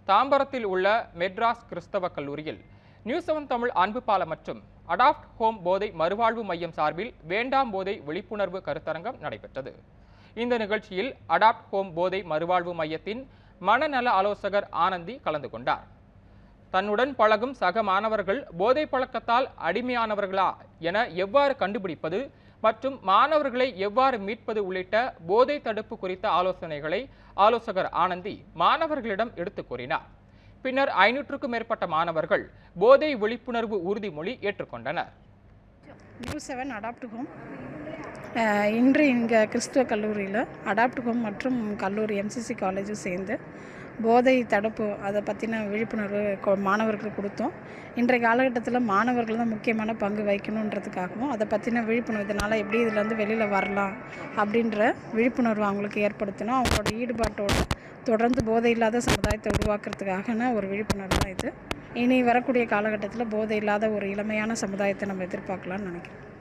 தாம்பரத்தில் உள்ள மெட்ராஸ் கிறிஸ்தவ கல்லூரியில் நியூஸ் செவன் தமிழ் அன்பு பாலம் மற்றும் அடாப்ட் ஹோம் போதை மறுவாழ்வு மையம் சார்பில் வேண்டாம் போதை விழிப்புணர்வு கருத்தரங்கம் நடைபெற்றது இந்த நிகழ்ச்சியில் அடாப்ட் ஹோம் போதை மறுவாழ்வு மையத்தின் மனநல ஆலோசகர் ஆனந்தி கலந்து கொண்டார் தன்னுடன் பழகும் சக மாணவர்கள் போதை பழக்கத்தால் அடிமையானவர்களா என எவ்வாறு கண்டுபிடிப்பது மற்றும் மாணவர்களை எவ்வாறு மீட்பது உள்ளிட்ட போதை தடுப்பு குறித்த ஆலோசனைகளை ஆலோசகர் ஆனந்தி மாணவர்களிடம் எடுத்துக் கூறினார் பின்னர் ஐநூற்றுக்கும் மேற்பட்ட மாணவர்கள் போதை விழிப்புணர்வு உறுதிமொழி ஏற்றுக்கொண்டனர் நியூ செவன் அடாப்ட் ஹோம் அஹ் இன்று இங்கே கிறிஸ்துவ கல்லூரியில் அடாப்ட் ஹோம் மற்றும் கல்லூரி எம்சிசி காலேஜும் சேர்ந்து போதை தடுப்பு அதை பற்றின விழிப்புணர்வு கொ- மாணவர்களுக்கு கொடுத்தோம் இன்றைய காலகட்டத்தில் மாணவர்கள் தான் முக்கியமான பங்கு வகிக்கணுன்றதுக்காகவும் அதை பற்றின விழிப்புணர்வு இதனால் எப்படி இதுலேருந்து வெளியில் வரலாம் அப்படின்ற விழிப்புணர்வு அவங்களுக்கு ஏற்படுத்தணும் அவங்களோட ஈடுபாட்டோடு தொடர்ந்து போதை இல்லாத சமுதாயத்தை உருவாக்குறதுக்காகன ஒரு விழிப்புணர்வு தான் இது இனி வரக்கூடிய காலகட்டத்தில் போதை இல்லாத ஒரு இளமையான சமுதாயத்தை நம்ம எதிர்பார்க்கலாம்னு நினைக்கிறேன்